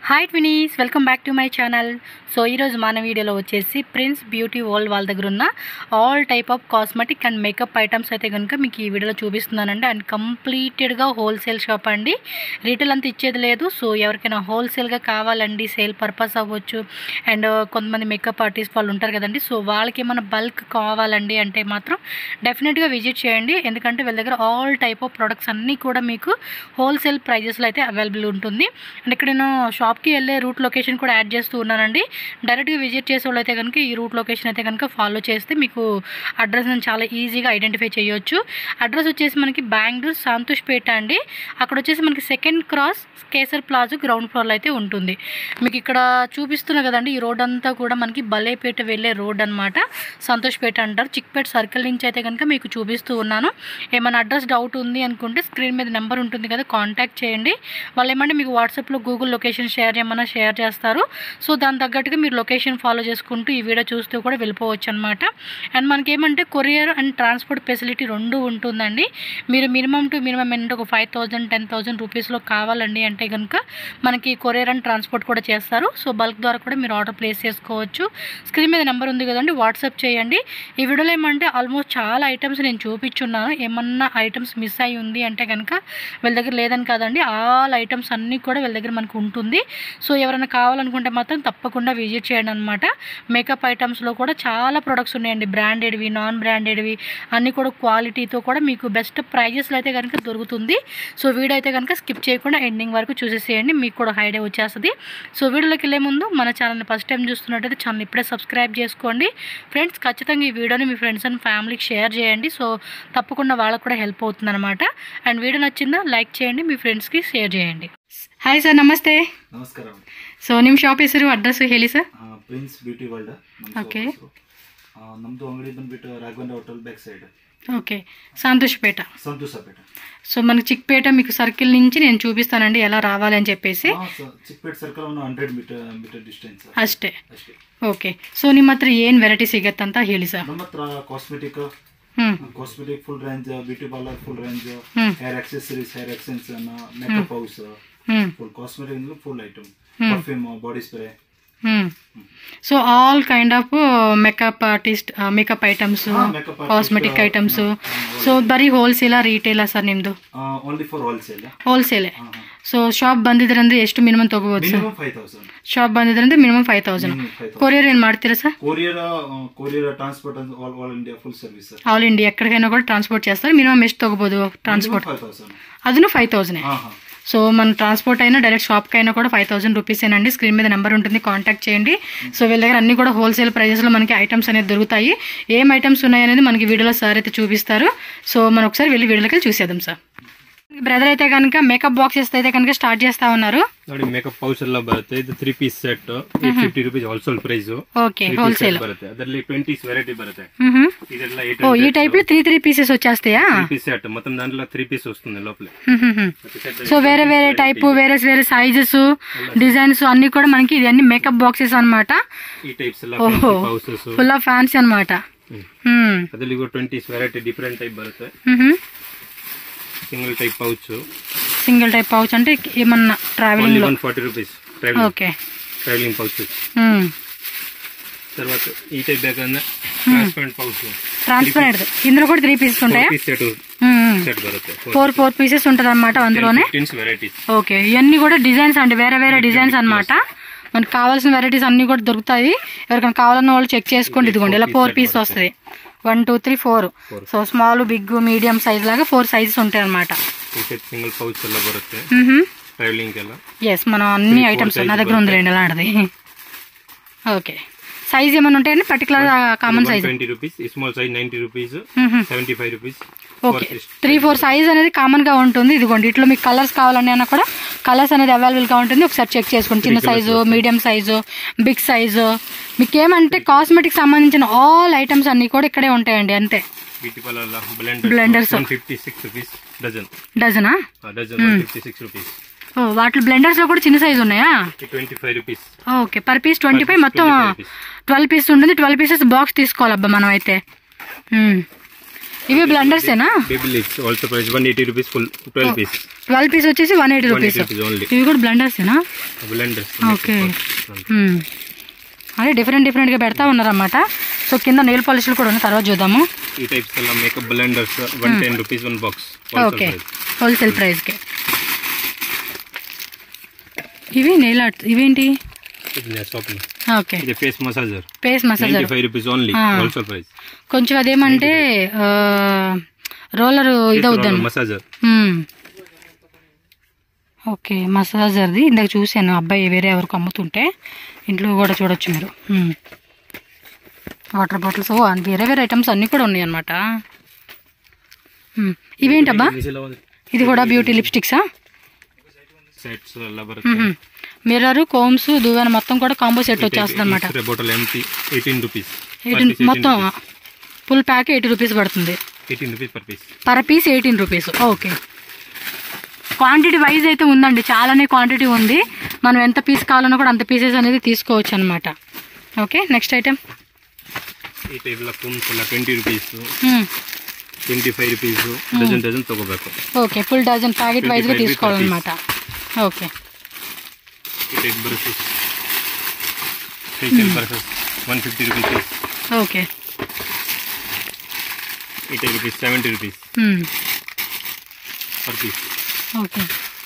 Hi twinnies welcome back to my channel so ఈరోజు మన వీడియోలో వచ్చేసి ప్రిన్స్ బ్యూటీ వరల్డ్ వాళ్ళ దగ్గర ఉన్న all type of cosmetic and makeup items అయితే కనుక మీకు ఈ వీడియోలో చూపిస్తున్నానండి అండ్ కంప్లీటెడ్గా హోల్సేల్ షాప్ అండి రీటైల్ అంతా ఇచ్చేది లేదు సో ఎవరికైనా హోల్సేల్గా కావాలండి సేల్ పర్పస్ అవ్వచ్చు అండ్ కొంతమంది మేకప్ ఆర్టిస్ట్ వాళ్ళు ఉంటారు కదండి సో వాళ్ళకి ఏమైనా బల్క్ కావాలండి అంటే మాత్రం డెఫినెట్గా విజిట్ చేయండి ఎందుకంటే వీళ్ళ దగ్గర ఆల్ టైప్ ఆఫ్ ప్రొడక్ట్స్ అన్నీ కూడా మీకు హోల్సేల్ ప్రైజెస్లో అయితే అవైలబుల్ ఉంటుంది అండ్ ఇక్కడ నేను షాప్కి వెళ్ళే రూట్ లొకేషన్ కూడా యాడ్ చేస్తూ ఉన్నానండి డైరెక్ట్గా విజిట్ చేసే వాళ్ళు అయితే కనుక ఈ రూట్ లొకేషన్ అయితే కనుక ఫాలో చేస్తే మీకు అడ్రస్ నేను చాలా ఈజీగా ఐడెంటిఫై చేయొచ్చు అడ్రస్ వచ్చేసి మనకి బెంగళూరు సంతోష్పేట అండి అక్కడ వచ్చేసి మనకి second cross Kesar plaza ground ఫ్లోర్లో అయితే ఉంటుంది మీకు ఇక్కడ చూపిస్తున్నా కదండి ఈ రోడ్ అంతా కూడా మనకి బలేపేట వెళ్ళే రోడ్ అనమాట సంతోష్పేట అంటారు చిక్పేట సర్కిల్ నుంచి అయితే కనుక మీకు చూపిస్తూ ఉన్నాను ఏమైనా అడ్రస్ డౌట్ ఉంది అనుకుంటే స్క్రీన్ మీద నెంబర్ ఉంటుంది కదా కాంటాక్ట్ చేయండి వాళ్ళు ఏమంటే మీకు వాట్సాప్లో గూగుల్ లొకేషన్ షేర్ చేయమన్నా షేర్ చేస్తారు సో దాని తగ్గట్టుగా మీరు లొకేషన్ ఫాలో చేసుకుంటూ ఈ వీడియో చూస్తూ కూడా వెళ్ళిపోవచ్చు అనమాట అండ్ మనకి ఏమంటే కొరియర్ అండ్ ట్రాన్స్పోర్ట్ ఫెసిలిటీ రెండు ఉంటుందండి మీరు మినిమం టు మినిమం ఏంటంటే ఒక ఫైవ్ థౌజండ్ టెన్ థౌజండ్ రూపీస్లో కావాలండి అంటే కనుక మనకి కొరియర్ అండ్ ట్రాన్స్పోర్ట్ కూడా చేస్తారు సో బల్క్ ద్వారా కూడా మీరు ఆర్డర్ ప్లేస్ చేసుకోవచ్చు స్క్రీన్ మీద నెంబర్ ఉంది కదండి వాట్సాప్ చేయండి ఈ వీడియోలో ఏమంటే ఆల్మోస్ట్ చాలా ఐటమ్స్ నేను చూపించున్నాను ఏమన్నా ఐటమ్స్ మిస్ అయి ఉంది అంటే కనుక వీళ్ళ దగ్గర లేదని కాదండి ఆల్ ఐటమ్స్ అన్నీ కూడా వీళ్ళ దగ్గర మనకు ఉంటుంది సో ఎవరైనా కావాలనుకుంటే మాత్రం తప్పకుండా విజిట్ చేయండి అనమాట మేకప్ ఐటమ్స్లో కూడా చాలా ప్రొడక్ట్స్ ఉన్నాయండి బ్రాండెడ్వి నాన్ బ్రాండెడ్వి అన్నీ కూడా క్వాలిటీతో కూడా మీకు బెస్ట్ ప్రైజెస్లో అయితే కనుక దొరుకుతుంది సో వీడియో అయితే కనుక స్కిప్ చేయకుండా ఎండింగ్ వరకు చూసేసేయండి మీకు కూడా ఐడియా వచ్చేస్తుంది సో వీడియోలోకి వెళ్ళే ముందు మన ఛానల్ని ఫస్ట్ టైం చూస్తున్నట్టయితే ఛానల్ ఇప్పుడే సబ్స్క్రైబ్ చేసుకోండి ఫ్రెండ్స్ ఖచ్చితంగా ఈ వీడియోని మీ ఫ్రెండ్స్ అండ్ ఫ్యామిలీకి షేర్ చేయండి సో తప్పకుండా వాళ్ళకు కూడా హెల్ప్ అవుతుంది అనమాట అండ్ వీడియో నచ్చిందా లైక్ చేయండి మీ ఫ్రెండ్స్కి షేರ್ చేయండి హాయ్ సార్ ನಮಸ್ತೆ ನಮಸ್ಕಾರ ಸೊ ನಿಮ್ಮ ಶಾಪ್ ಹೆಸರು ಅಡ್ರೆಸ್ ಹೇಳಿ ಸರ್ ಆ, ಪ್ರಿನ್ಸ್ ಬ್ಯೂಟಿ ವರ್ಲ್ಡ್ ನಮ್ಮ Okay. ಹೆಸರು. ಆ, ನಮ್ದು ಅಂಗಡಿ ಬಂದ್ಬಿಟ್ಟು Raghavendra hotel back side okay Santhoshpete Santhoshpete so మనకి చిక్పేట మీకు సర్కిల్ నుంచి నేను చూపిస్తానండి ఎలా రావాలి అని చెప్పేసి ಆ, ಸ- ಚಿಕ್ಕಪೇಟೆ ಸರ್ಕಲ್ ಒಂದು ಹಂಡ್ರೆಡ್ ಮೀಟರ್ ಮೀಟರ್ ಡಿಸ್ಟೆನ್ಸ್ ಅಷ್ಟೇ ಅಷ್ಟೇ ಓಕೆ ಸೊ ನಿಮ್ಮ ಹತ್ರ ಏನು ವೆರೈಟಿ ಸಿಗತ್ತೆ ಅಂತ ಹೇಳಿ ಸರ್ ನಮ್ಮ ಹತ್ರ ಕಾಸ್ಮೆಟಿಕ್ ಹ್ಞೂ cosmetic full range beauty parlour full range hmm. Hair accessories hair extensions makeup house ಹ್ಞೂ full cosmetic full item hmm. Perfume body spray ಹ್ಞೂ so all kind of makeup artist makeup items ಹಾ, makeup artist, cosmetic ಆ, items ಹಾ, so ಬರೀ ಹೋಲ್ಸೇಲಾ ರಿಟೇಲಾ sir ನಿಮ್ಮದು only for wholesale ಹೋಲ್ಸೇಲೆ ಸೊ ಶಾಪ್ ಬಂದಿದ್ರಂದ್ರೆ ಎಷ್ಟು ಮಿನಿಮಮ್ ತಗೋಬೋದು sir minimum five thousand shop ಬಂದಿದ್ರಂದ್ರೆ ಮಿನಿಮಮ್ ಫೈವ್ ತೌಸಂಡ್ ಕೊರಿಯರ್ ಏನು ಮಾಡ್ತೀರಾ sir courier courier transport all all India full service all India ఎక్కడికైనా కూడా ట్రాన్స్పోర్ట్ చేస్తారు మినిమం ಎಷ್ಟು తగ్గಬಹುದು ట్రాన్స్పోర్ట్ ಫೈವ್ ತೌಸಂಡ್ అదును ఫైవ్ థౌసండ్ ಹಾ ಹಾ సో మన ట్రాన్స్పోర్ట్ అయినా డైరెక్ట్ షాప్కి అయినా కూడా ఫైవ్ థౌసండ్ రూపీసేనండి స్క్రీన్ మీద నెంబర్ ఉంటుంది కాంటాక్ట్ చేయండి సో వీళ్ళ దగ్గర అన్ని కూడా హోల్సేల్ ప్రైజెస్లో మనకి ఐటమ్స్ అనేది దొరుకుతాయి ఏం ఐటమ్స్ ఉన్నాయనేది మనకి వీడియోలో సార్ అయితే చూపిస్తారు సో మనం ఒకసారి వెళ్ళి వీడియోలోకి వెళ్ళి చూసేద్దాం సార్ బ్రదర్ అయితే కనుక మేకప్ బాక్సెస్ అయితే కనుక స్టార్ట్ చేస్తా ఉన్నారు ನೋಡಿ ಮೇಕಪ್ ಪೌಚ್ ಎಲ್ಲ ಬರುತ್ತೆ ಇದು three piece set at fifty rupees wholesale price okay wholesale ಬರುತ್ತೆ ಅದರಲ್ಲಿ ಟ್ವೆಂಟಿ ವೆರೈಟಿ ಬರುತ್ತೆ ಇದೆಲ್ಲ ಏಟ್ ఓ ఈ టైప్లో త్రీ త్రీ పీసెస్ వచ్చేస్తాయా పీస్ సెట్ మొత్తం దాంట్లో త్రీ పీస్ వస్తుంది లోపల సో వేరే వేరే టైప్ వేరే వేరే సైజెస్ డిజైన్స్ అన్ని కూడా మనకి ఇది అన్ని మేకప్ బాక్సెస్ అన్నమాట ಈ ಟೈಪ್ಸ್ ಎಲ್ಲ ఓహో ಪೌಸಸ್ ఫుల్ ఆఫ్ ఫ్యాన్సీ అనమాట ಅದರಲ್ಲಿ ಟ್ವೆಂಟಿ ವೆರೈಟಿ ಡಿಫ್ರೆಂಟ್ ಟೈಪ್ ಬರುತ್ತೆ single type pouch single type pouch అంటే ఏమన్నా ట్రావెలింగ్ ಓನ್ಲಿ లో one forty rupees travelling okay travelling pouch తర్వాత ఈ టైప్ ಬೇಕಂದ್ರೆ ಟ್ರಾನ್ಸ್ಪರೆಂಟ್ ಪೌಚ್ ట్రాన్స్పరెంట్ ఇందులో కూడా త్రీ పీసెస్ ఉంటాయా ಪೀಸ್ ಸೆಟ್ ಸೆಟ್ ಬರುತ್ತೆ ఫోర్ ఫోర్ పీసెస్ ఉంటుంది అనమాట అందులోనే ಫಿಫ್ಟೀನ್ಸ್ ವೆರೈಟೀಸ್ ఓకే ఇవన్నీ కూడా డిజైన్స్ అండి వేరే వేరే డిజైన్స్ అన్నమాట మనకి కావాల్సిన వెరైటీస్ అన్ని కూడా దొరుకుతాయి ఎవరికైనా కావాలన్న వాళ్ళు చెక్ చేసుకోండి ఇదిగోండి ఇలా ఫోర్ పీస్ వస్తుంది one two three four so small big medium size లాగా ఫోర్ సైజెస్ ఉంటాయి అనమాట ಈ ಟೈಪ್ ಸಿಂಗಲ್ ಪೌಚ್ ಎಲ್ಲ ಬರುತ್ತೆ ಟ್ರಾವೆಲಿಂಗ್ ಎಲ್ಲ ఎస్ మనం అన్ని ఐటమ్స్ నా దగ్గర ఉందిలేండి అలాంటిది ఓకే సైజ్ ఏమైనా ఉంటాయండి particular common size twenty rupees small size ninety rupees seventy five rupees okay three four size అనేది కామన్ గా ఉంటుంది ఇదిగోండి ఇట్లా మీకు కలర్స్ కావాలని అన్నా కూడా కలర్స్ అనేది అవైలబుల్ గా ఉంటుంది ఒకసారి చెక్ చేసుకోండి చిన్న size medium size big size మీకు ఏమంటే కాస్మెటిక్ సంబంధించిన ఆల్ ఐటమ్స్ అన్ని కూడా ఇక్కడే ఉంటాయండి అంతే beauty parlour blender Blenders. One fifty six rupees dozen డజనా dozen one fifty six rupees ఓ వాటి బ్లెండర్స్ లో కూడా చిన్న సైజు ఉన్నాయా twenty five rupees okay per piece twenty five మొత్తం 25 rupees. ట్వెల్వ్ పీస్ ఉంటుంది ట్వెల్వ్ పీసెస్ బాక్స్ తీసుకోవాలబ్బా మనం అయితే మ్మ్. ఇవి బ్లెండర్సేనా baby lips also price one eighty rupees full twelve piece twelve piece వచ్చేసి one eighty rupees rupees only. ఇవి కూడా బ్లెండర్సేనా బ్లెండర్స్ ఓకే మ్మ్. అదే డిఫరెంట్ డిఫరెంట్గా పెడతా ఉన్నారన్నమాట సో కింద నెయిల్ పాలిష్లు కూడా ఉన్నాయి తర్వాత చూద్దాము ఈ టైప్స్ ಎಲ್ಲ makeup blenders one ten rupees one box okay wholesale ప్రైస్కి ఇవి నెయిల్ ఆర్ట్ ఇవేంటి షాప్ ఓకే ఇది face massager face ninety massager five rupees only Ah. Wholesale price కొంచెం అదేమంటే రోలర్ ఇదవుద్దండి మసాజర్ మ్మ్. ఓకే మసాజర్ది ఇందాక చూశాను అబ్బాయి వేరే ఎవరికి అమ్ముతుంటే ఇంట్లో కూడా చూడొచ్చు మీరు మ్మ్. వాటర్ బాటిల్స్ ఓ అన్ని వేరే వేరే ఐటమ్స్ అన్నీ కూడా ఉన్నాయి అనమాట ఇవేంటబ్బా ఇది కూడా బ్యూటీ లిప్స్టిక్సా సెట్స్ ಎಲ್ಲ ಬರುತ್ತೆ మిర్రర్ కోమ్స్ దువ్వెన మొత్తం కూడా కాంబో సెట్ వచ్చేస్తుంది అనమాట ಸ್ಪ್ರೇ ಬಾಟಲ್ ಎಂಟಿ ಏಯ್ಟೀನ್ ರುಪೀಸ್ మొత్తం ఫుల్ ప్యాక్ ఎయిటీ రూపీస్ పడుతుంది eighteen rupees per piece per piece eighteen rupees okay quantity wise అయితే ఉందండి చాలానే క్వాంటిటీ ఉంది మనం ఎంత పీస్ కావాలన్నా కూడా అంత పీసెస్ అనేది తీసుకోవచ్చు అనమాట ఓకే నెక్స్ట్ ఐటెం ಈ ಟೈಪ್ ಎಲ್ಲ ಕುಮ್ಸ್ ಎಲ್ಲ twenty rupees twenty five rupees dozen dozen ತಗೋಬೇಕು ఓకే ఫుల్ డజన్ ప్యాకెట్ వైజ్గా 25 తీసుకోవాలన్నమాట ఓకే ಈ type brushes facial brushes one fifty rupees okay ಈ type rupees seventy rupees per piece okay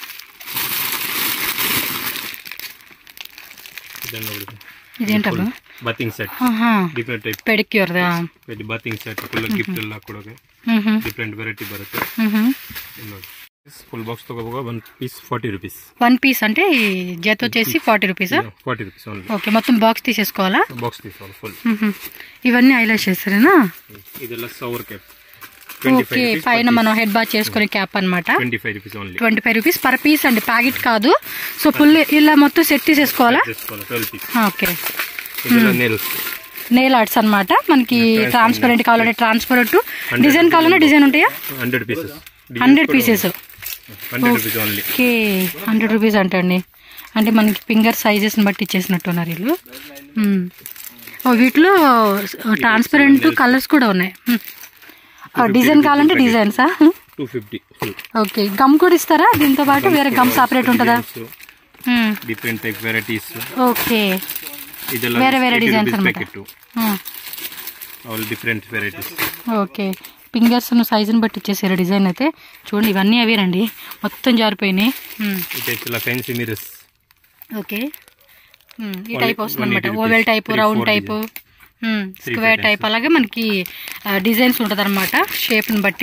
ಇದನ್ನು ನೋಡಿ ఇదేంటబ్బా ಬಾತಿಂಗ್ ಸೆಟ್ ಡಿಫ್ರೆಂಟ್ ಟೈಪ್ పెడిక్యూర్దా bathing set full gift ಎಲ್ಲ ಕೊಡೋಕೆ ಡಿಫ್ರೆಂಟ್ ವೆರೈಟಿ ಬರುತ್ತೆ ಇಲ್ಲಿ ನೋಡಿ ಫುಲ್ ಬಾಕ್ಸ್ ತಗೋಬೇಕು one piece forty rupees one piece అంటే ఈ జత వచ్చేసి forty rupees forty rupees only okay మొత్తం బాక్స్ తీసేసుకోవాలా బాక్స్ తీసుకోవాలి ఫుల్ మ్మ్. ఇవన్నీ ఐలాష్ చేస్తారేనా ಇದೆಲ್ಲ shower cap twenty okay five పైన మనం హెడ్ బాత్ చేసుకునే క్యాప్ అన్నమాట twenty five rupees only twenty five rupees per piece అండి ప్యాకెట్ కాదు సో ఫుల్ ఇలా మొత్తం సెట్ తీసేసుకోవాలా తీసుకోవాలి ట్వెల్వ్ పీస్ ఓకే ಇದೆಲ್ಲ ನೆಲ್ಸ್ నెయిల్ ఆర్ట్స్ అన్నమాట మనకి ట్రాన్స్పరెంట్ కావాలంటే ట్రాన్స్పరెంట్ డిజైన్ కావాలన్నా డిజైన్ ఉంటాయా hundred pieces hundred pieces hundred rupees only okay hundred rupees అంటండి అంటే మనకి ఫింగర్ సైజెస్ని బట్టి ఇచ్చేసినట్టున్నారు వీళ్ళు మ్మ్. ఓ వీటిలో ట్రాన్స్పరెంట్ కలర్స్ కూడా ఉన్నాయి మ్మ్. ఆ, డిజైన్ కావాలంటే డిజైన్సా two fifty full okay gum కూడా ఇస్తారా దీంతో పాటు వేరే గమ్ సపరేట్ ఉంటుందా hmm. Different type varieties okay ಇದೆಲ್ಲ ಬೇರೆ ಬೇರೆ designs ಅನ್ಬಿಟ್ಟು. Packet hmm. All different varieties okay fingers సైజుని బట్టి ఇచ్చేసారు డిజైన్ అయితే చూడండి ఇవన్నీ అవేనండి మొత్తం జారిపోయినాయి మ్మ్. ಈ ಟೈಪ್ ಎಲ್ಲ ಫ್ಯಾನ್ಸಿ ಮಿರರ್ಸ್ ఓకే మ్మ్. ఈ Only- టైప్ వస్తుంది అనమాట 180 oval type Three, round four type square patterns. Type అలాగే మనకి డిజైన్స్ ఉంటుంది అనమాట షేప్ని బట్టి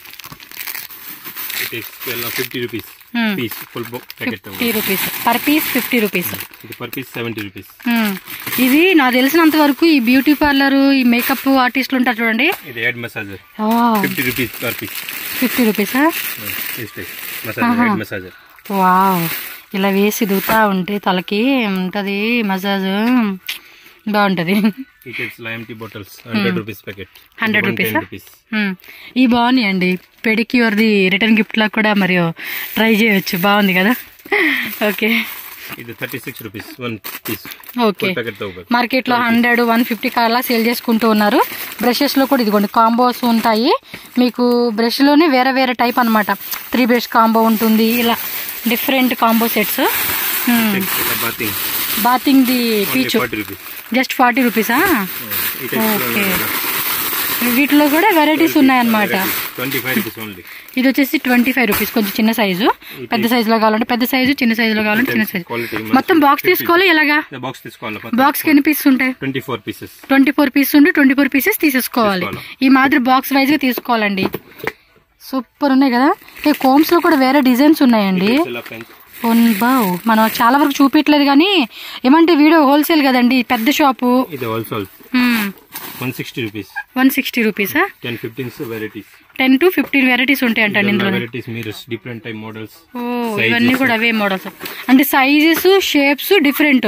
ಈ ಟೈಪ್ ಎಲ್ಲ ಫಿಫ್ಟಿ ರುಪೀಸ್ మ్మ్. Piece full packet fifty rupees per piece fifty rupees ಇದು ಪರ್ ಪೀಸ್ ಸೆವೆಂಟಿ ರುಪೀಸ್ ఇది నాకు తెలిసినంత వరకు ఈ బ్యూటీ పార్లర్ ఈ మేకప్ ఆర్టిస్టులు ఉంటారు చూడండి ಇದು head massager fifty rupees per piece fifty రూపీసా is type massager head massager wow ఇలా వేసి దుగుతా ఉంటే తలకి ఉంటుంది మసాజ్ బాగుంటుంది ಈ ಟೈಪ್ಸ್ ಎಲ್ಲ empty bottles hundred rupees packet 100 rupees ಆ? ರುಪೀಸ್ మ్మ్. ఈ బాగున్నాయి అండి పెడిక్యూర్ది రిటర్న్ గిఫ్ట్ లా కూడా మరి ట్రై చేయొచ్చు బాగుంది కదా ఓకే ಇದು thirty six rupees one piece okay full packet ತಗೋಬೇಕು మార్కెట్లో హండ్రెడ్ వన్ ఫిఫ్టీ కార్లా సేల్ చేసుకుంటూ ఉన్నారు బ్రషెస్లో కూడా ఇదిగోండి కాంబోస్ ఉంటాయి మీకు బ్రష్లోనే వేరే వేరే టైప్ అనమాట త్రీ బ్రష్ కాంబో ఉంటుంది ఇలా డిఫరెంట్ కాంబో సెట్స్ ಟೈಪ್ಸ್ ಎಲ್ಲ ಬಾತಿಂಗ್ బాతింగ్ది పీచు ಫಾರ್ಟಿ ರುಪೀಸ್ జస్ట్ ఫార్టీ రూపీసా ಈ ಟೈಪ್ಸ್ ఓకే వీటిలో కూడా వెరైటీస్ ఉన్నాయన్నమాట ಟ್ವೆಂಟಿ ಫೈವ್ ರುಪೀಸ್ ಓನ್ಲಿ ఇది వచ్చేసి ట్వంటీ ఫైవ్ రూపీస్ కొంచెం చిన్న సైజు పెద్ద సైజులో కావాలంటే పెద్ద సైజు చిన్న సైజులో కావాలంటే చిన్న సైజు ಕ್ವಾಲಿಟಿ మొత్తం బాక్స్ తీసుకోవాలి ఎలాగా బాక్స్ తీసుకోవాలి బాక్స్కి ఎన్ని పీసెస్ ఉంటాయి twenty four pieces twenty four piece ఉండి ట్వంటీ ఫోర్ పీసెస్ తీసేసుకోవాలి తీసుకోవాలి. ఈ మాదిరి బాక్స్ వైజ్ గా తీసుకోవాలండి సూపర్ ఉన్నాయి కదా ఏ కోమ్స్ లో కూడా వేరే డిజైన్స్ ఉన్నాయండి ఓన్ బావ్ మనం చాలా వరకు చూపించలేదు కానీ ఏమంటే వీడియో హోల్సేల్ కదండి పెద్ద షాపు ఇది also one sixty rupees one sixty రూపీసా ten fifteens varieties ten to fifteen varieties ఉంటాయంటండి ఇందులో varieties mirrors different type models ఓ ఇవన్నీ కూడా అవే మోడల్స్ అంటే సైజెస్ షేప్స్ డిఫరెంట్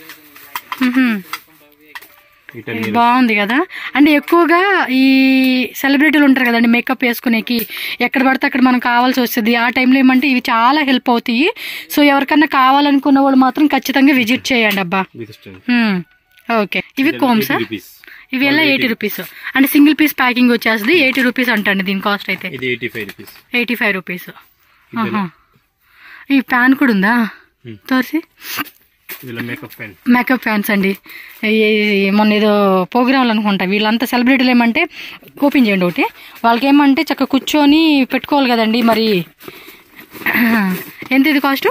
ఈ టెన్ బాగుంది కదా అంటే ఎక్కువగా ఈ సెలబ్రిటీలు ఉంటారు కదండి మేకప్ వేసుకునేకి ఎక్కడ పడితే అక్కడ మనం కావాల్సి వస్తుంది ఆ టైంలో ఏమంటే ఇవి చాలా హెల్ప్ అవుతాయి సో ఎవరికన్నా కావాలనుకున్న వాళ్ళు మాత్రం ఖచ్చితంగా విజిట్ చేయండి అబ్బా విత్ స్టోన్ హ్మ్. ఓకే ఇవి కోమ్సా రూపీస్ ఇవి ఎలా ఎయిటీ రూపీస్ అంటే సింగిల్ పీస్ ప్యాకింగ్ వచ్చేస్తుంది ఎయిటీ రూపీస్ అంటండి దీని కాస్ట్ అయితే ఇది eighty five rupees eighty five rupees ఈ ప్యాన్ కూడా ఉందా Hmm. తోరిసి ಇದೆಲ್ಲ ಮೇಕಪ್ ಫ್ಯಾನ್ మేకప్ ఫ్యాన్స్ అండి ఈ- ఈ మొన్న ఏదో ప్రోగ్రాంలు అనుకుంటా వీళ్ళంతా సెలబ్రిటీలు ఏమంటే ఓపెన్ చేయండి ఒకటి వాళ్ళకి ఏమంటే చక్కగా కూర్చొని పెట్టుకోవాలి కదండి మరి ఎంత ఇది కాస్ట్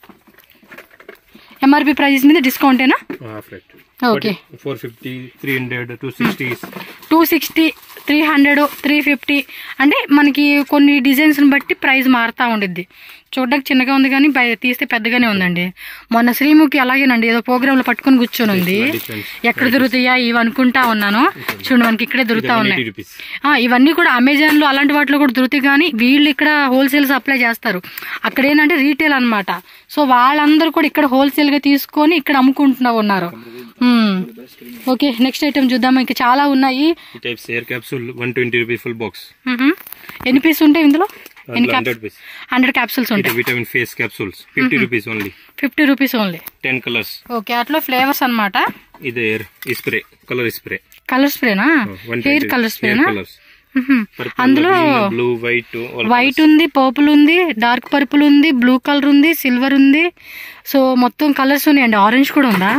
ఎంఆర్పి ప్రైజెస్ మీద డిస్కౌంటేనా half rate okay four fifty three hundred two sixty two sixty three hundred three fifty అంటే మనకి కొన్ని డిజైన్స్ని బట్టి ప్రైస్ మారుతూ ఉండిద్ది చూడడానికి చిన్నగా ఉంది కానీ బయ- తీస్తే పెద్దగానే ఉందండి మొన్న శ్రీముఖి అలాగేనండి ఏదో ప్రోగ్రాంలో పట్టుకొని కూర్చొని ఉంది ఎక్కడ దొరుకుతాయా ఇవి అనుకుంటా ఉన్నాను చూడండి మనకి ఇక్కడే దొరుకుతా ఉన్నాయి ರುಪೀಸ್ ఆ, ఇవన్నీ కూడా అమెజాన్లో అలాంటి వాటిలో కూడా దొరుకుతాయి కానీ వీళ్ళు ఇక్కడ హోల్సేల్ సప్లై చేస్తారు అక్కడ ఏంటంటే రీటైల్ అన్నమాట సో వాళ్ళందరూ కూడా ఇక్కడ హోల్సేల్గా తీసుకొని ఇక్కడ అమ్ముకుంటున్నా ఉన్నారు మ్మ్. ఓకే నెక్స్ట్ ఐటమ్ చూద్దాం ఇంకా చాలా ఉన్నాయి ಈ types hair capsule one twenty rupees full box మ్మ్. ఎన్ని పీస్ ఉంటాయి ఇందులో ఎన్ని cap hundred piece hundred capsules ఉంటాయి vitamin face capsules fifty rupees only fifty rupees only ten colours okay అట్లా ఫ్లేవర్స్ అన్నమాట ಇದು hair spray colour spray colour స్ప్రేనా ಒನ್ హెయిర్ కలర్ స్ప్రేనా ಕಲರ್ಸ್ అందులో ಬ್ಲೂ ವೈಟ್ వైట్ ఉంది పర్పుల్ ఉంది dark purple ఉంది బ్లూ కలర్ ఉంది సిల్వర్ ఉంది సో మొత్తం కలర్స్ ఉన్నాయండి ఆరెంజ్ కూడా ఉందా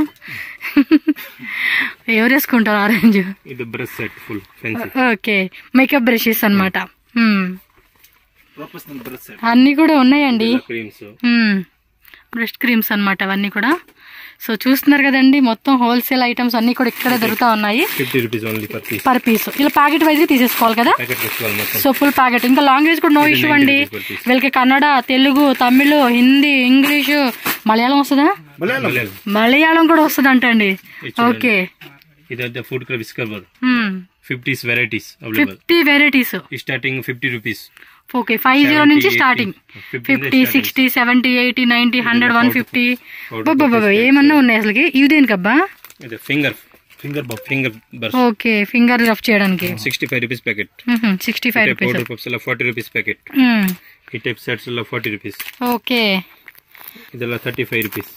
ఎవరు వేసుకుంటారు ఆరెంజ్ ಇದು brush set full fancy okay makeup brushes అనమాట ಪ್ರೊಫೆಷನಲ್ ಬ್ರಷ್ ಸೆಟ್ అన్నీ కూడా ఉన్నాయండి ಕ್ರೀಮ್ಸ್ బ్రష్ క్రీమ్స్ అన్నమాట అవన్నీ కూడా సో చూస్తున్నారు కదండి మొత్తం హోల్సేల్ ఐటమ్స్ అన్నీ కూడా ఇక్కడే దొరుకుతా ఉన్నాయి fifty rupees only per piece per piece ఇలా ప్యాకెట్ వైజ్గా తీసేసుకోవాలి కదా ಪ್ಯಾಕೆಟ್ ರೆಸ್ಟಾಲ್ ಮೊತ್ತ సో ఫుల్ ప్యాకెట్ ఇంకా లాంగ్వేజ్ కూడా నో ఇది ఇష్యూ 90 అండి rupees per piece. వీళ్ళకి కన్నడ తెలుగు తమిళ్ హిందీ ఇంగ్లీషు మలయాళం వస్తుందా ಮಲಯಾಳಂ మలయాళం కూడా వస్తుంది అంటండి ఇది చూడండి. ఓకే ಇದರ foot club scrubber fifties varieties available fifty varieties starting fifty rupees okay five zero నుంచి 70, starting 80, 50 fifty starting. Sixty seventy eighty ninety hundred one fifty powder బాబా ఏమన్నా ఉన్నాయి అసలుకి ఇవి దేనికబ్బా ಇದು ಫಿಂಗರ್ ಫಿಂಗರ್ ಬಾಬ್ ఫింగర్ బర్స్ ఓకే ఫింగర్ రఫ్ చేయడానికి sixty five rupees packet sixty five rupees powder puffs ಎಲ್ಲ ಫಾರ್ಟಿ ರುಪೀಸ್ ಪ್ಯಾಕೆಟ್ ಈ ಟೈಪ್ ಸೆಟ್ಸ್ ಎಲ್ಲ ಫಾರ್ಟಿ ರುಪೀಸ್ ఓకే ಇದೆಲ್ಲ ತರ್ಟಿ ಫೈವ್ ರುಪೀಸ್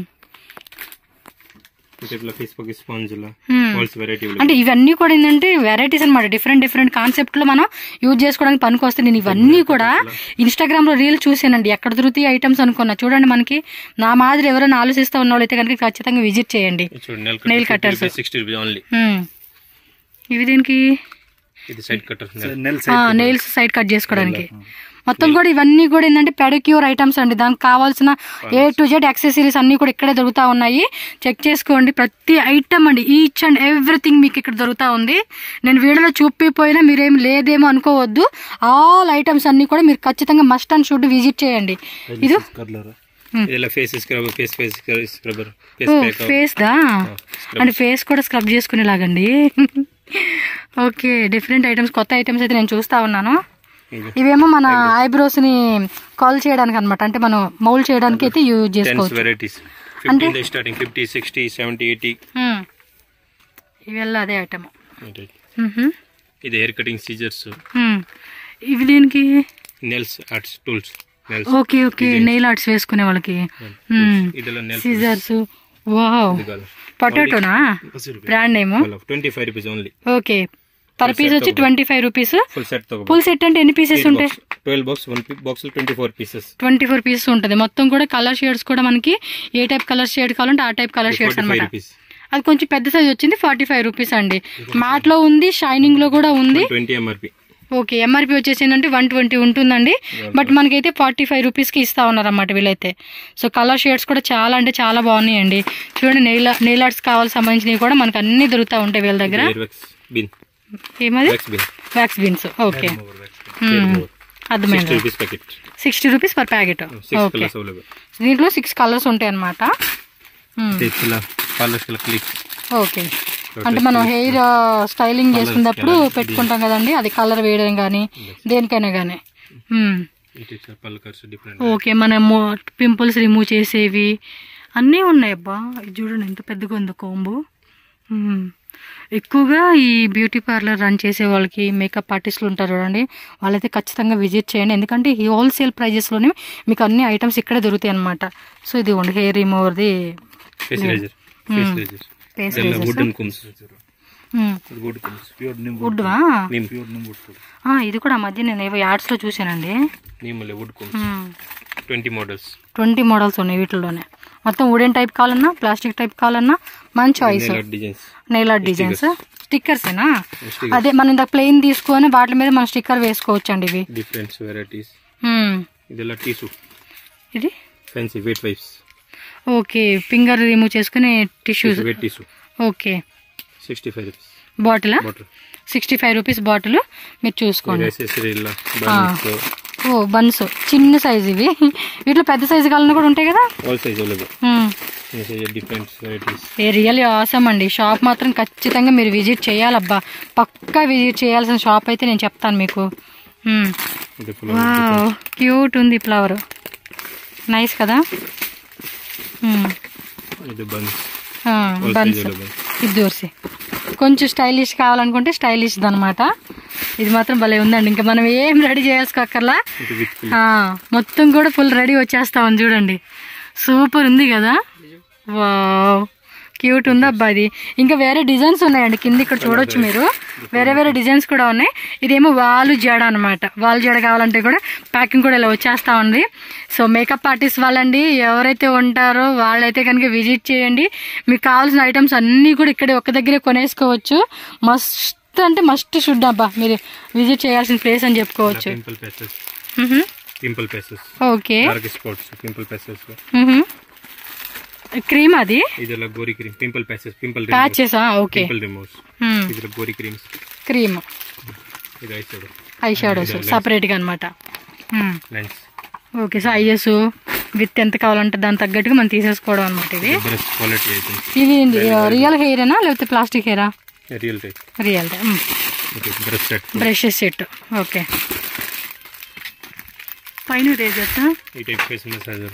ಈ ಟೈಪ್ ಎಲ್ಲ ಫೇಸ್ ಬಗ್ಗೆ ಸ್ಪಾಂಜ್ ಎಲ್ಲ ಆಲ್ಸ್ ವೆರೈಟಿ అంటే ఇవన్నీ కూడా ఏంటంటే వెరైటీస్ అనమాట డిఫరెంట్ డిఫరెంట్ కాన్సెప్ట్ లో మనం యూజ్ చేసుకోవడానికి పనికి వస్తాయి నేను ఇవన్నీ కూడా ఇన్స్టాగ్రామ్ లో రీల్ చూసానండి ఎక్కడ దొరుకుతాయి ఐటమ్స్ అనుకున్నా చూడండి మనకి నా మాదిరి ఎవరైనా ఆలోచిస్తా ఉన్న వాళ్ళైతే కనుక ఖచ్చితంగా విజిట్ చేయండి nail Nail cutter cutters. Sixty rupees only హ్మ్. ఇవి దీనికి ಇದು side cutter nail nails side cut చేసుకోవడానికి మొత్తం కూడా ఇవన్నీ కూడా ఏంటంటే పెడిక్యూర్ ఐటమ్స్ అండి దానికి కావాల్సిన ఏ టు జెడ్ యాక్సెసరీస్ అన్ని కూడా ఇక్కడే దొరుకుతా ఉన్నాయి చెక్ చేసుకోండి ప్రతి ఐటమ్ అండి ఈచ్ అండ్ ఎవ్రీథింగ్ మీకు ఇక్కడ దొరుకుతా ఉంది నేను వీడియోలో చూపిపోయినా మీరేం లేదేమో అనుకోవద్దు ఆల్ ఐటమ్స్ అన్ని కూడా మీరు ఖచ్చితంగా మస్ట్ అండ్ షుడ్ విజిట్ చేయండి ఇది ಕರ್ಲರ್ ಇದೆಲ್ಲ face scrubber face face scrubber ఓ ಫೇಸ್ ಪ್ಯಾಕ್ ఫేస్ దా అంటే ఫేస్ కూడా స్క్రబ్ చేసుకునేలాగండి ఓకే డిఫరెంట్ ఐటమ్స్ కొత్త ఐటమ్స్ అయితే నేను చూస్తా ఉన్నాను ಇದು ఇవేమో మన ఐబ్రోస్ ని కాల్ చేయడానికి అనమాట అంటే మనం మౌల్ చేయడానికి అయితే యూజ్ ಟೆನ್ಸ್ చేసుకోవచ్చు ವೆರೈಟೀಸ್ ಫಿಫ್ಟಿಯಿಂದ starting fifty sixty seventy eighty హ్మ్. ఇవెల్ల అదే ఐటమ్ ಇದು ಹೇರ್ ಕಟಿಂಗ್ ಸೀಜರ್ಸ್ ఇవి దీనికి nails arts tools nails okay okay nail arts వేసుకునే వాళ్ళకి ಇದೆಲ್ಲ ನೆಲ್ సీజర్స్ వావ్ పొటాటోనా brand name twenty five rupees only okay per piece వచ్చి twenty five rupees full set ತಗೋ ఫుల్ సెట్ అంటే ఎన్ని పీసెస్ ఉంటాయి twelve box one box twenty four pieces twenty four pieces ఉంటుంది మొత్తం కూడా కలర్ షేడ్స్ కూడా మనకి ఏ టైప్ కలర్ షేడ్ కావాలంటే ఆ type colour shades forty five అనమాట ರುಪೀಸ್ అది కొంచెం పెద్ద సైజ్ వచ్చింది ఫార్టీ ఫైవ్ రూపీస్ అండి మ్యాట్ లో ఉంది షైనింగ్ లో కూడా ఉంది twenty M R P okay MRP వచ్చేసి ఏంటంటే వన్ ట్వంటీ ఉంటుందండి బట్ మనకైతే ఫార్టీ ఫైవ్ రూపీస్కి ఇస్తా ఉన్నారన్నమాట వీళ్ళైతే సో కలర్ షేడ్స్ కూడా చాలా అంటే చాలా బాగున్నాయండి చూడండి నెయిల్ నెయిల్ ఆర్ట్స్ కావాలి సంబంధించినవి కూడా మనకు అన్ని దొరుకుతూ ఉంటాయి వీళ్ళ దగ్గర ಹೇರ್ ವ್ಯಾಕ್ಸ್ ಬಿನ್ ఏమది wax bean wax beans okay sixty అర్థమైంది rupees packet sixty rupees per packet six okay colours available దీంట్లో సిక్స్ కలర్స్ ఉంటాయి అనమాట ಎಲ್ಲ ಕಾಲರ್ಸ್ ಎಲ್ಲ ಕ್ಲಿಕ್ ఓకే అంటే మనం హెయిర్ స్టైలింగ్ చేసుకున్నప్పుడు పెట్టుకుంటాం కదండి అది కలర్ వేయడం కానీ దేనికైనా కానీ ఇట్ ఇస్ పల్కర్స్ డిఫరెంట్ ఓకే మనము పింపుల్స్ రిమూవ్ చేసేవి అన్నీ ఉన్నాయి అబ్బా ఇది చూడండి ఎంత పెద్దగా ఉందో కోంబు మ్మ్. ఎక్కువగా ఈ బ్యూటీ పార్లర్ రన్ చేసే వాళ్ళకి మేకప్ ఆర్టిస్టులు ఉంటారు చూడండి వాళ్ళైతే ఖచ్చితంగా విజిట్ చేయండి ఎందుకంటే ఈ హోల్సేల్ ప్రైజెస్లోనే మీకు అన్ని ఐటమ్స్ ఇక్కడే దొరుకుతాయి అనమాట సో ఇది ఉండి హెయిర్ రిమూవర్ది face razor face razor Face ಇದೆಲ್ಲ wooden combs wood combs pure neem వుడ్వా ನಿಮ್ ಪ್ಯೂರ್ ನಿಮ್ ಉಡ್ಕೊಡು ఇది కూడా ఆ మధ్య నేను ఏవో యాడ్స్లో చూశానండి ನಿಮ್ಮಲ್ಲಿ ವುಡ್ ಕುಮ್ಸ್ మ్మ్. ట్వంటీ మోడల్స్ ట్వంటీ మోడల్స్ ఉన్నాయి వీటిలోనే మొత్తం వుడెన్ టైప్ కావాలన్నా ప్లాస్టిక్ టైప్ కావాలన్నా మన choice designs nail art designs స్టిక్కర్సేనా అదే మనం ఇంత ప్లెయిన్ తీసుకొని వాటి మీద మనం స్టిక్కర్ వేసుకోవచ్చు అండి ఇవి డిఫరెంట్స్ వెరైటీస్ మ్మ్. ಇದೆಲ್ಲ ಟಿಸು ఇది fancy wet wipes okay finger remove చేసుకునే tissues wet tissue okay sixty five rupees bottle bottle sixty five rupees bottle మీరు చూసుకోండి ಹೆಸರು ಇಲ್ಲ ಬನ್ಸ್ ఓ బన్స్ చిన్న సైజ్ ఇవి వీటిలో పెద్ద సైజు కావాలన్నా కూడా ఉంటాయి కదా ಆಲ್ ಸೈಜ್ ಅವೈಲೇಬಲ್ మ్మ్. Different varieties a real awesome అండి షాప్ మాత్రం ఖచ్చితంగా మీరు విజిట్ చేయాలబ్బా పక్కా విజిట్ చేయాల్సిన షాప్ అయితే నేను చెప్తాను మీకు మ్మ్. ಇದು ಫುಲ್ వావ్ క్యూట్ ఉంది ఫ్లవర్ నైస్ కదా మ్మ్. ಇದು ಬನ್ಸ್ ఆ, ಆಲ್ బన్స్ ಸೈಜ್ ಅವೈಲೇಬಲ್ ఇది దూర్సి కొంచెం స్టైలిష్ కావాలనుకుంటే స్టైలిష్ అనమాట ఇది మాత్రం భలే ఉందండి ఇంకా మనం ఏం రెడీ చేసుకోక్కర్లా ಇದು ವಿತ್ ఆ, మొత్తం కూడా ఫుల్ రెడీ వచ్చేస్తా ఉంది చూడండి సూపర్ ఉంది కదా వావ్ క్యూట్ ఉంది అబ్బా ఇది ఇంకా వేరే డిజైన్స్ ఉన్నాయండి కింద ఇక్కడ చూడొచ్చు మీరు వేరే వేరే డిజైన్స్ కూడా ఉన్నాయి ఇదేమో వాలు జడ అనమాట వాలు జడ కావాలంటే కూడా ప్యాకింగ్ కూడా ఇలా వచ్చేస్తా ఉంది సో మేకప్ ఆర్టిస్ట్ వాళ్ళండి ఎవరైతే ఉంటారో వాళ్ళైతే కనుక విజిట్ చేయండి మీకు కావాల్సిన ఐటమ్స్ అన్నీ కూడా ఇక్కడే ఒక్క దగ్గరే కొనేసుకోవచ్చు మస్ట్ అంటే మస్ట్ షుడ్ అబ్బా మీరు విజిట్ చేయాల్సిన ప్లేస్ అని చెప్పుకోవచ్చు ಪಿಂಪಲ್ ಪ್ಯಾಸಸ್ మ్హూ. Pimple patches okay dark spots pimple patches మ్హూ. క్రీమ్ అది ಇದೆಲ್ಲ Goree cream pimple patches pimple ప్యాచెసా ఓకే పింపుల్ రిమూవ్స్ ಇದ್ರ ಗೋರಿ ಕ್ರೀಮ್ಸ್ క్రీమ్ ಇದು ಐಸೋಡು ఐ షాడోస్ సపరేట్గా అనమాట లెన్స్ ఓకే సో ఐఎస్ విత్ ఎంత కావాలంటే దాని తగ్గట్టుగా మనం తీసేసుకోవడం అనమాట ఇది బ్రష్ క్వాలిటీ ఐటమ్స్ ఇది రియల్ హెయిరేనా లేకపోతే ప్లాస్టిక్ హెయిరా real type real okay brush set brushes set okay పైన రేజర్ ఈ type face massager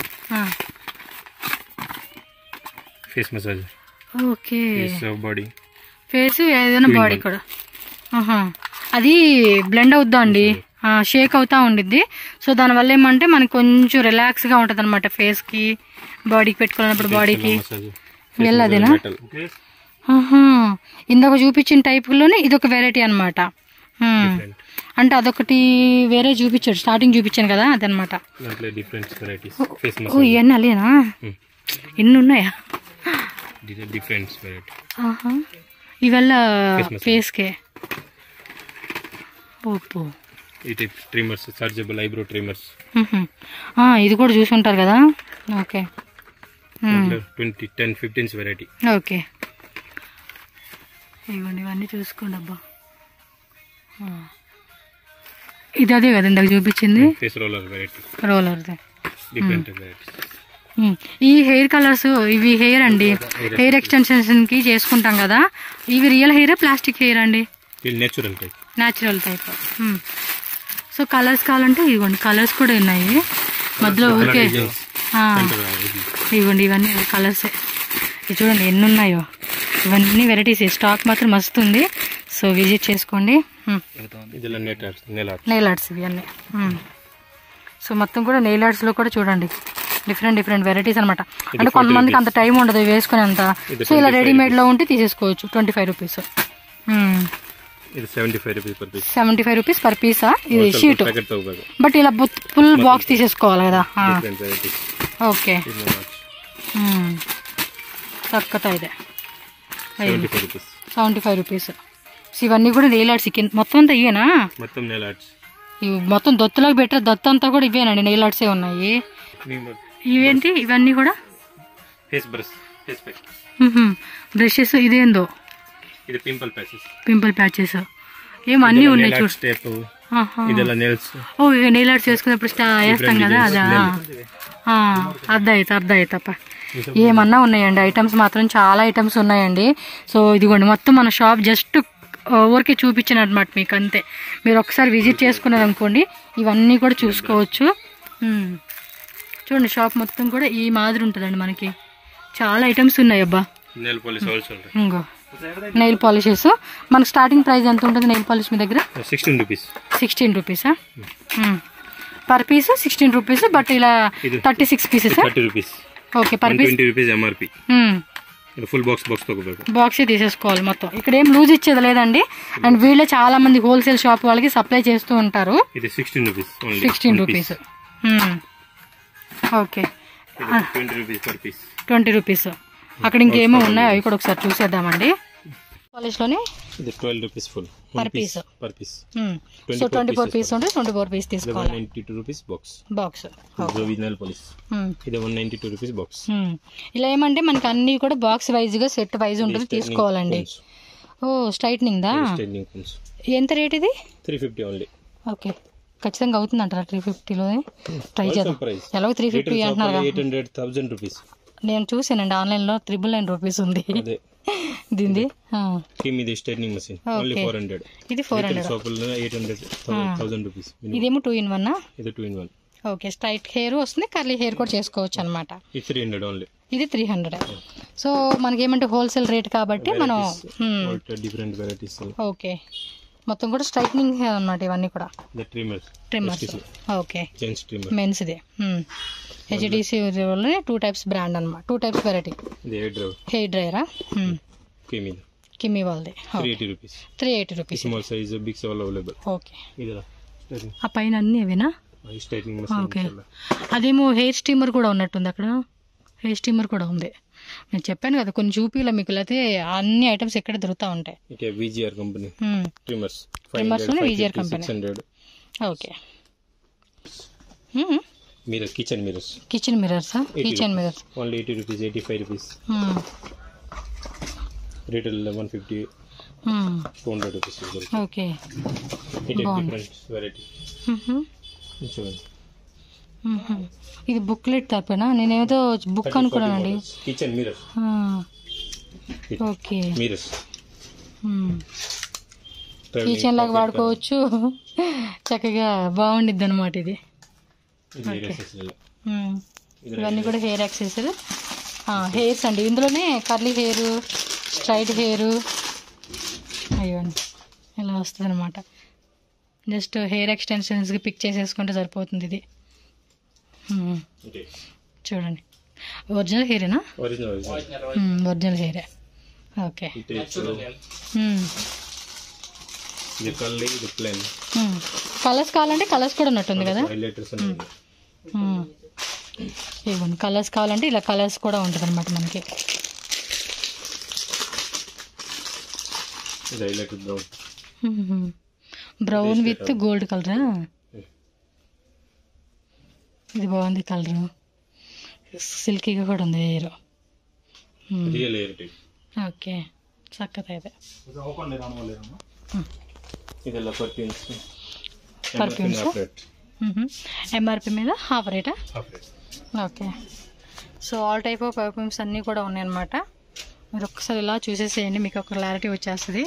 face massager okay face body face ఏదైనా బాడీ కూడా ఆహా. అది బ్లెండ్ అవుద్దా అండి షేక్ అవుతా ఉండిద్ది సో దానివల్ల ఏమంటే మనకి కొంచెం రిలాక్స్గా ఉంటుంది అనమాట ఫేస్కి బాడీకి పెట్టుకున్నప్పుడు బాడీకి మసాజర్ వెళ్ళదేనా మెటల్ ఆహా. ఇందాక చూపించిన టైపులోనే ఇది ఒక వెరైటీ అనమాట అంటే అదొకటి వేరే చూపించాడు స్టార్టింగ్ చూపించాను కదా అదనమాట దాంట్లో డిఫరెంట్ వెరైటీస్ ఫేస్ ఓ మసాజ్ ఇవన్నీ అలేనా ఎన్ని ఉన్నాయా డిఫరెంట్ వెరైటీ ఆహా. ఇవల్ల Face massage. ఫేస్కే ఓపో ఈ type trimmers chargeable eyebrow trimmers మ్హూ. ఆ, ఇది కూడా చూసి ఉంటారు కదా ఓకే దాంట్లో twenty ten fifteens variety okay ఇవ్వండి ఇవన్నీ చూసుకోండి అబ్బా ఆ. ఇది అదే కదా ఇందాక చూపించింది ఫేస్ రోలర్ వెరైటీ రోలర్ది డిఫరెంట్ వెరైటీస్ ఉమ్. ఈ హెయిర్ కలర్స్ ఇవి హెయిర్ అండి హెయిర్ ఎక్స్టెన్షన్స్ కి చేసుకుంటాం కదా ఇవి రియల్ హెయిర్ ప్లాస్టిక్ హెయిర్ అండి ఇది natural type natural type so colours కావాలంటే ఇవ్వండి కలర్స్ కూడా ఉన్నాయి మధ్యలో ఓకే ఆ, ఇవ్వండి ఇవన్నీ కలర్సే ఇది చూడండి ఎన్ని ఉన్నాయో ఇవన్నీ వెరైటీస్ స్టాక్ మాత్రం మస్తు ఉంది సో విజిట్ చేసుకోండి ಇದೆಲ್ಲ nail arts nail arts nail arts ఇవి అన్నీ మ్మ్. సో మొత్తం కూడా నెయిల్ ఆర్ట్స్లో కూడా చూడండి డిఫరెంట్ డిఫరెంట్ వెరైటీస్ అనమాట అంటే కొంతమందికి అంత టైం ఉండదు ఇవి వేసుకునేంత ఇది సో ఇలా రెడీమేడ్లో ఉంటే తీసేసుకోవచ్చు ట్వంటీ ఫైవ్ రూపీస్ ಇದು seventy five rupees per piece seventy five rupees per పీసా ఇది షీట్ ಪ್ಯಾಕೆಟ್ ತಗೋಬೇಕು బట్ ఇలా ఫుల్ బాక్స్ తీసేసుకోవాలి కదా ಡಿಫರೆಂಟ್ ವೆರೈಟೀಸ್ ఓకే ಇದು ಆರ್ಟ್ಸ್ తక్కువ ఇదే seventy five rupees seventy five rupees ఇవన్నీ కూడా నెయిల్ ఆర్ట్స్ కింద మొత్తం అంతా ఇవేనా ಮತ್ತೆ ನೆಲ ఆర్ట్స్ ఇవి మొత్తం దొత్తులోకి పెట్టారు దొత్త అంతా కూడా ఇవేనండి నెయిల్ ఆర్ట్సే ఉన్నాయి ನೀವು ఇవేంటి ఇవన్నీ కూడా face brush face pack brushes ఇదేందో ಇದು ಪಿಂಪಲ್ ಪ್ಯಾಸಸ್ పింపుల్ ప్యాచెస్ ఏమో అన్నీ ఉన్నాయి చూడు ಸ್ಟೇಪ್ ఆహా. ಇದೆಲ್ಲ ನೆಲ್ಸ್ ఓ ఇక నెయిల్ ఆర్ట్స్ చేసుకున్నప్పుడు స్టా వేస్తాం కదా అదా ఆ, అర్థమైతే అర్థమైతప్ప ఏమన్నా ఉన్నాయండి ఐటమ్స్ మాత్రం చాలా ఐటమ్స్ ఉన్నాయండి సో ఇదిగోండి మొత్తం మన షాప్ జస్ట్ ఊరికే చూపించాను అనమాట మీకు అంతే మీరు ఒకసారి విజిట్ చేసుకున్నారు అనుకోండి ఇవన్నీ కూడా చూసుకోవచ్చు ఉమ్. చూడండి షాప్ మొత్తం కూడా ఈ మాదిరి ఉంటుందండి మనకి చాలా ఐటమ్స్ ఉన్నాయి అబ్బా ನೆಲ್ ಪಾಲಿಶ್ ಆಲ್ಸೋ ఇంకో నెయిల్ పాలిషెస్ మనకు స్టార్టింగ్ ప్రైస్ ఎంత ఉంటుంది నెయిల్ పాలిష్ మీ దగ్గర ಸಿಕ್ಸ್ಟೀನ್ ರುಪೀಸ್ సిక్స్టీన్ రూపీసా per piece sixteen rupees but ఇలా ఇది. Thirty six pieces thirty rupees okay per one piece twenty rupees M R P full box box తಗೋಬೇಕು box తీసేసుకోవాలి మొత్తం ఇక్కడ ఏం లూజ్ ఇచ్చేది లేదండి అండ్ వీళ్ళే చాలా మంది హోల్సేల్ షాప్ వాళ్ళకి సప్లై చేస్తూ ఉంటారు ఇది sixteen rupees only sixteen rupees okay twenty rupees per piece twenty rupees అక్కడ ఇంకేమో ఉన్నాయి అవి కూడా ఒకసారి చూసేద్దామండి కాలేజ్లోని ఇది twelve rupees full Per piece. Per piece so twenty four piece ఉంటే ట్వంటీ ఫోర్ పీస్ ఇది వన్ తీసుకోవాలి ninety two rupees box box original polish ఇది one ninety two rupees box ఇలా ఏమంటే మనకి అన్ని కూడా బాక్స్ వైజ్గా సెట్ వైజ్ ఉంటుంది తీసుకోవాలండి ఓ స్ట్రైట్నింగ్ దా స్టైలింగ్ కోన్స్ ఎంత రేట్ ఇది త్రీ ఫిఫ్టీ ఓన్లీ ఓకే ఖచ్చితంగా అవుతుందంటారా త్రీ ఫిఫ్టీలో ట్రై చేద్దాం ప్రైస్ ఎలాగో త్రీ ఫిఫ్టీ అంటున్నారు ఎయిట్ హండ్రెడ్ థౌసండ్ రూపీస్ నేను చూసానండి ఆన్లైన్లో త్రిబుల్ నైన్ రూపీస్ ఉంది అదే దీనిది ఆ. టీమ్ ఇది styling machine only four hundred ఇది ఫోర్ హండ్రెడ్ షాపుల్లో ఎయిట్ హండ్రెడ్ థౌసండ్ రూపీస్ ఇదేమో టూ ఇన్ వన్ ఇది two in one okay straight hair వస్తుంది కర్లీ హెయిర్ కూడా చేసుకోవచ్చు అనమాట ఇది త్రీ హండ్రెడ్ ఓన్లీ ఇది త్రీ హండ్రెడ్ సో మనకేమంటే హోల్సేల్ రేట్ కాబట్టి మనం హ్మ్, డిఫరెంట్ వెరైటీస్ ఓకే మొత్తం కూడా స్ట్రైట్నింగ్ హెయిర్ అన్నమాట ఇవన్నీ కూడా the trimmer trimmers okay gents trimmer మెన్స్ది హెచ్డిసి వల్ల టూ టైప్స్ బ్రాండ్ అనమాట టూ టైప్స్ వెరైటీ ఇది ఎయిట్ డ్రైవ్ హెయిర్ డ్రైయరా కిమ్ ఇది కిమ్మి వాళ్ళది three eighty rupees three eighty rupees small size big size available okay ఇది ఆ పైన అన్నీ అవేనా స్ట్రైటింగ్ ఓకే మషిన్ అదేమో హెయిర్ స్టీమర్ కూడా ఉన్నట్టుంది అక్కడ హెయిర్ స్టీమర్ కూడా ఉంది నేను చెప్పాను కదా కొన్ని చూపిలా మీకు లేకపోతే అన్ని ఐటమ్స్ ఎక్కడ దొరుకుతూ ఉంటాయి okay VGR company hmm. Trimmers Trimmers లోనే VGR company. Six hundred okay hmm. Mirror kitchen mirrors kitchen మిరర్సా kitchen mirrors only eighty rupees eighty five rupees hmm. Retail one fifty hmm. Two hundred rupees okay ఇది బాగుంది. Different variety మ్హూ. చూడండి మ్హూ. ఇది booklet తప్పేనా నేనేదో book అనుకున్నానండి kitchen mirror ఆ. ఓకే మిరర్స్ కిచెన్ లాగా వాడుకోవచ్చు చక్కగా బాగుండిద్ది అనమాట ఇది మ్మ్. ఇవన్నీ కూడా హెయిర్ యాక్సెసరీ హెయిర్స్ అండి ఇందులోనే కర్లీ హెయిర్ స్ట్రైట్ హెయిర్ అయ్యోండి ఇలా వస్తుంది అనమాట జస్ట్ హెయిర్ ఎక్స్టెన్షన్స్కి పిక్ చేసేసుకుంటే సరిపోతుంది ఇది మ్మ్. చూడండి ఒరిజినల్ హెయిరేనా ఒరిజినల్ ఒరిజినల్ ఒరిజినల్ హెయిరే ఓకే ఇది మ్మ్. ఇది కల్లి ఇది ప్లేన్ మ్మ్. కలర్స్ కావాలంటే కలర్స్ కూడా ఉన్నట్టుంది కదా హైలైటర్స్ మ్మ్. ఇవ్వండి కలర్స్ కావాలంటే ఇలా కలర్స్ కూడా ఉంటుంది అనమాట మనకి ఇది highlighter brown hmm. Brown with gold కలరా ఇది బాగుంది కలర్ సిల్కీగా కూడా ఉంది hair real hair type okay చక్కగా అయితే ఓపెన్ రాను వాళ్ళేనమ్మా ಇದೆಲ್ಲ ಪರ್ಫ್ಯೂಮ್ಸ್ Perfumes? ఎంఆర్పి మీద హాఫ్ రేటా half rate okay so all type of perfumes అన్నీ కూడా ఉన్నాయన్నమాట మీరు ఒక్కసారి ఇలా చూసేసేయండి మీకు ఒక క్లారిటీ వచ్చేస్తుంది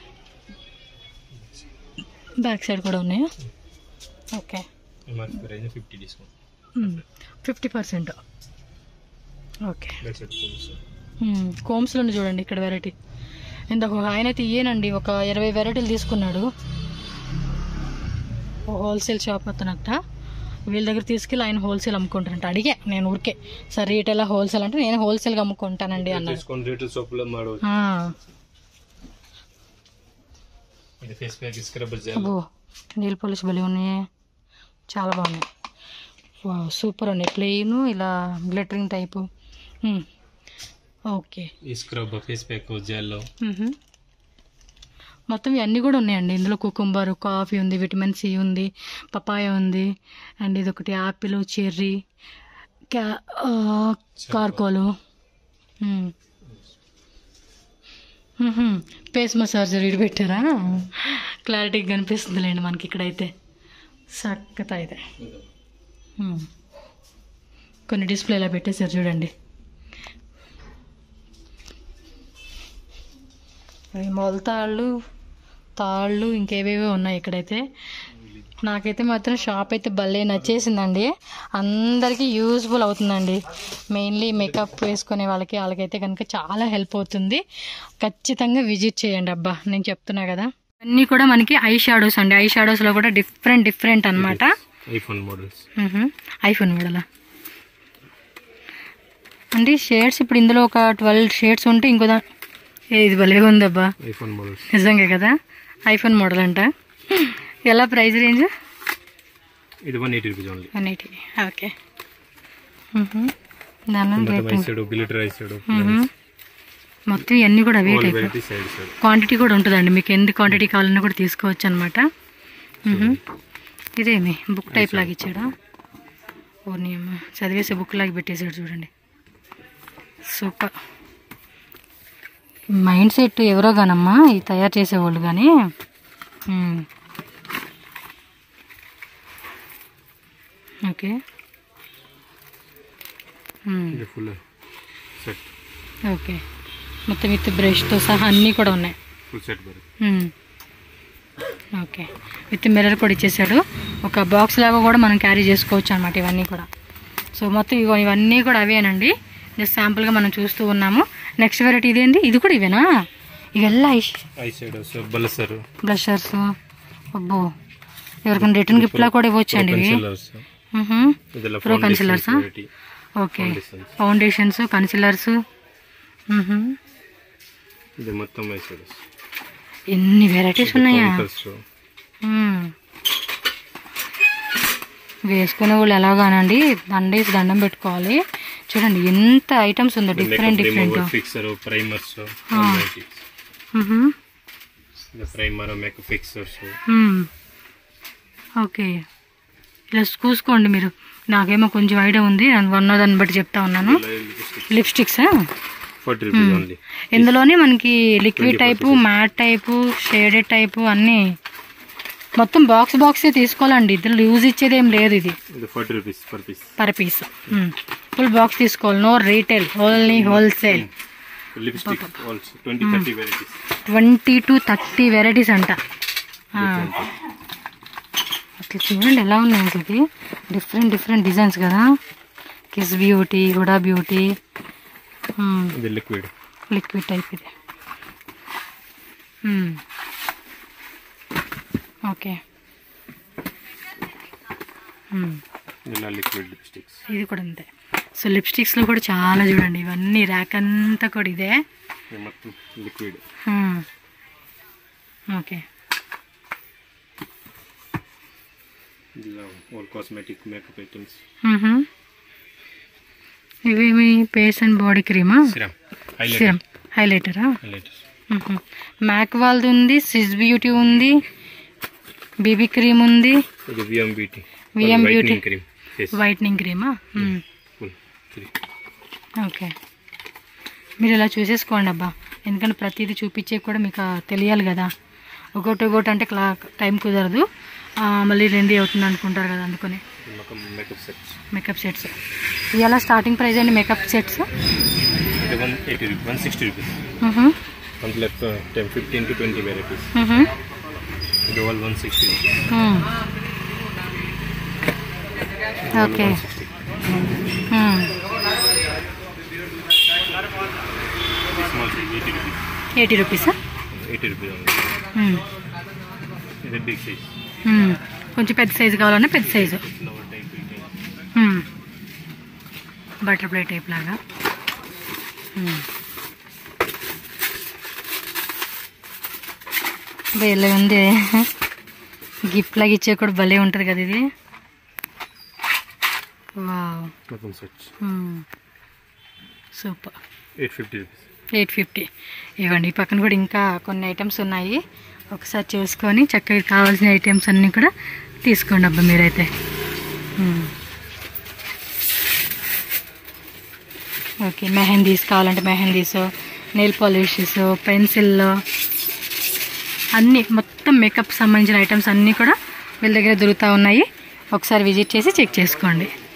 బ్యాక్ సైడ్ కూడా ఉన్నాయా okay M R P price fifty discount fifty percent okay that's it fulls కోమ్స్లో చూడండి ఇక్కడ వెరైటీ ఇందాక ఒక ఆయన అయితే ఇయ్యేనండి ఒక ఇరవై వెరైటీలు తీసుకున్నాడు ఓ హోల్సేల్ షాప్ అతనట వీళ్ళ దగ్గర తీసుకెళ్ళి ఆయన హోల్సేల్ అమ్ముకుంటారంట అడిగా నేను ఊరికే సరే రీటైల్ హోల్సేల్ అంటే నేను హోల్సేల్గా అమ్ముకుంటానండి అన్నాడు ಡಿಸ್ಕೌಂಟ್ ರೇಟ್ ಸೊಪ್ಪು ಮಾಡೋದು ఆ, ಇದು ಫೇಸ್ ಪ್ಯಾಕ್ ಸ್ಕ್ರಬ್ ಜೆಲ್ అబ్బో నీల్ పాలిష్ భలే ఉన్నాయి చాలా బాగున్నాయి వావ్ సూపర్ ఉన్నాయి ప్లెయిన్ ఇలా గ్లిటరింగ్ టైపు ఓకే ಈ scrub face pack gel hmm. మొత్తం ఇవన్నీ కూడా ఉన్నాయండి ఇందులో కుకుంబర్ కాఫీ ఉంది విటమిన్ సి ఉంది పపాయ ఉంది అండ్ ఇది ఒకటి యాపిల్ చెర్రీ క్యా ఆ, కార్కోలు మ్మ్. మ్మ్. ఫేస్ మసాజర్ ఇటు పెట్టారా క్లారిటీగా కనిపిస్తుందిలేండి మనకి ఇక్కడైతే చక్కత అయితే మ్మ్. కొన్ని డిస్ప్లేలా పెట్టేశారు చూడండి అవి మొలతాళ్ళు తాళ్ళు ఇంకేవేవో ఉన్నాయి ఇక్కడైతే నాకైతే మాత్రం షాప్ అయితే భలే నచ్చేసిందండి అందరికీ యూజ్ఫుల్ అవుతుందండి మెయిన్లీ మేకప్ వేసుకునే వాళ్ళకి వాళ్ళకైతే కనుక చాలా హెల్ప్ అవుతుంది ఖచ్చితంగా విజిట్ చేయండి అబ్బా నేను చెప్తున్నా కదా అన్నీ కూడా మనకి ఐ షాడోస్ అండి ఐ షాడోస్లో కూడా డిఫరెంట్ డిఫరెంట్ అనమాట ಐಫೋನ್ ಮಾಡಲ್ಸ್ ఐఫోన్ మోడలా అంటే షేడ్స్ ఇప్పుడు ఇందులో ఒక ట్వెల్వ్ షేడ్స్ ఉంటే ఇంకో దా ఏ, ఇది భలే ఉందబ్బా ಐಫೋನ್ ಮಾಡಲ್ಸ್ నిజంగా కదా ఐఫోన్ మోడల్ అంట ఎలా ప్రైస్ రేంజ్ ಇದು one eighty rupees only one eighty okay దాని మొత్తం rate eyes side glitter eyes side మొత్తం ఇవన్నీ కూడా అవే type variety side side quantity కూడా ఉంటుందండి మీకు ఎంత క్వాంటిటీ కావాలన్నా కూడా తీసుకోవచ్చు అనమాట ఇదేమి బుక్ టైప్ లాగా ఇచ్చాడా ఓ నియమ్మ చదివేసే బుక్ లాగా పెట్టేశాడు చూడండి సూపర్ మైండ్ సెట్ ఎవరో కానమ్మా ఈ తయారు చేసేవాళ్ళు కానీ మ్మ్. Okay hmm. ఇది ఫుల్ సెట్ ఓకే మొత్తం విత్ బ్రష్తో సహా అన్నీ కూడా ఉన్నాయి ఫుల్ సెట్ బರುತ್ತೆ మ్మ్. ఓకే విత్ మిర్రర్ కూడా ఇచ్చేసాడు ఒక బాక్స్ లాగా కూడా మనం క్యారీ చేసుకోవచ్చు అనమాట ఇవన్నీ కూడా సో మొత్తం ఇగో ఇవన్నీ కూడా అవేనండి జస్ట్ శాంపుల్గా మనం చూస్తూ ఉన్నాము నెక్స్ట్ వెరైటీ ఇదేంటి ఇది కూడా ఇవేనా ఇవెల్ల ఐష్ ఐస్ సైడ్ సో బలసర్ బ్లషర్స్ అబ్బో ఎవరికైనా రిటర్న్ గిఫ్ట్లా కూడా ఇవ్వచ్చు అండి ఇవి కన్సిలర్స్ మ్హూ. ಇದೆಲ್ಲ Pro concealers ಆ? Variety okay Foundations. Foundations concealers ಇದು మొత్తం ಐಸೈಡಸ್ ఎన్ని వెరైటీస్ ఉన్నాయా కౌంటర్స్ మ్మ్. వేసుకునే వాళ్ళు ఎలాగానండి దండేసి దండం పెట్టుకోవాలి చూడండి ఎంత ఐటమ్స్ ఉందో different different remover fixer primers primer makeup fixers okay ఇలా చూసుకోండి మీరు నాకేమో కొంచెం ఐడియా ఉంది నేను ఉన్నదాన్ని బట్టి చెప్తా ఉన్నాను లిప్స్టిక్స్ ఫార్టీ రూపీస్ ఓన్లీ ఇందులోనే మనకి liquid type matte type shaded type అన్నీ మొత్తం బాక్స్ బాక్సే తీసుకోవాలండి ఇందులో యూజ్ ఇచ్చేది ఏం లేదు ఇది ಇದು forty rupees per piece per piece full box తీసుకోవాలి no retail only wholesale lipstick also twenty thirty varieties twenty to thirty varieties అంట ఆ, అట్లా చూడండి ఎలా ఉన్నాయి అసలుకి డిఫరెంట్ డిఫరెంట్ డిజైన్స్ కదా కిస్ బ్యూటీ హుడా బ్యూటీ ಇದು ಲಿಕ್ವಿಡ್ లిక్విడ్ టైప్ ఇది మ్మ్. ఓకే మ్మ్. ಇದೆಲ್ಲ ಲಿಕ್ವಿಡ್ ಲಿಪ್ಸ್ಟಿಕ್ಸ್ ఇది కూడా అంతే సో లిప్స్టిక్స్లో కూడా చాలా చూడండి ఇవన్నీ ర్యాక్ అంతా కూడా ఇదే ಮತ್ತು ಲಿಕ್ವಿಡ್ మ్మ్. ఓకే ಇದೆಲ್ಲ all cosmetic makeup items hmm. ఇవేమి ఫేస్ అండ్ బాడీ క్రీమా ಸಿರಮ್ సిరం హైలైటరా ಹೈಲೈಟರ್ಸ್ మ్యాక్ వాల్ది ఉంది సిజ్ బ్యూటీ ఉంది బీబీ క్రీమ్ ఉంది ಇದು V M beauty VM beauty. Whitening cream face whitening క్రీమా ಫುಲ್ ತ್ರೀ ఓకే మీరు ఇలా చూసేసుకోండి అబ్బా ఎందుకంటే ప్రతిదీ చూపించే కూడా మీకు తెలియాలి కదా ఒకటి ఒకటి అంటే క్లా టైం కుదరదు ఆ, మళ్ళీ రెండు అవుతుంది అనుకుంటారు కదా అందుకని ಮೇಕಪ್ ಸೆಟ್ಸ್ మేకప్ సెట్స్ ఇవాళ స్టార్టింగ్ ప్రైస్ అండి మేకప్ సెట్స్ ಇದು one eighty rupees one sixty rupees ಒಂದು left ten fifteen to twenty varieties ಇದು all one sixty rupees okay small size eighty rupees eighty రూపీసా ಏಯ್ಟಿ ರುಪೀಸ್ ಇದು big size కొంచెం పెద్ద size కావాలన్నా పెద్ద సైజు ಫ್ಲವರ್ ಟೈಪ್ ಈ ಟೈಪ್ బటర్ఫ్లై టైప్ లాగా భలే ఉంది గిఫ్ట్ లాగా ఇచ్చే కూడా భలే ఉంటుంది కదా ఇది వావ్ ಮತ್ತೊಂದು sets super eight fifty rupees eight fifty ఇవ్వండి ఈ పక్కన కూడా ఇంకా కొన్ని ఐటమ్స్ ఉన్నాయి ఒకసారి చూసుకొని చక్కగా కావాల్సిన ఐటమ్స్ అన్నీ కూడా తీసుకోండి అబ్బా మీరైతే మ్మ్. ఓకే మెహందీస్ కావాలంటే మెహందీస్ నెయిల్ పాలిషెస్ పెన్సిల్ అన్నీ మొత్తం మేకప్ సంబంధించిన ఐటమ్స్ అన్నీ కూడా వీళ్ళ దగ్గర దొరుకుతూ ఉన్నాయి ఒకసారి విజిట్ చేసి చెక్ చేసుకోండి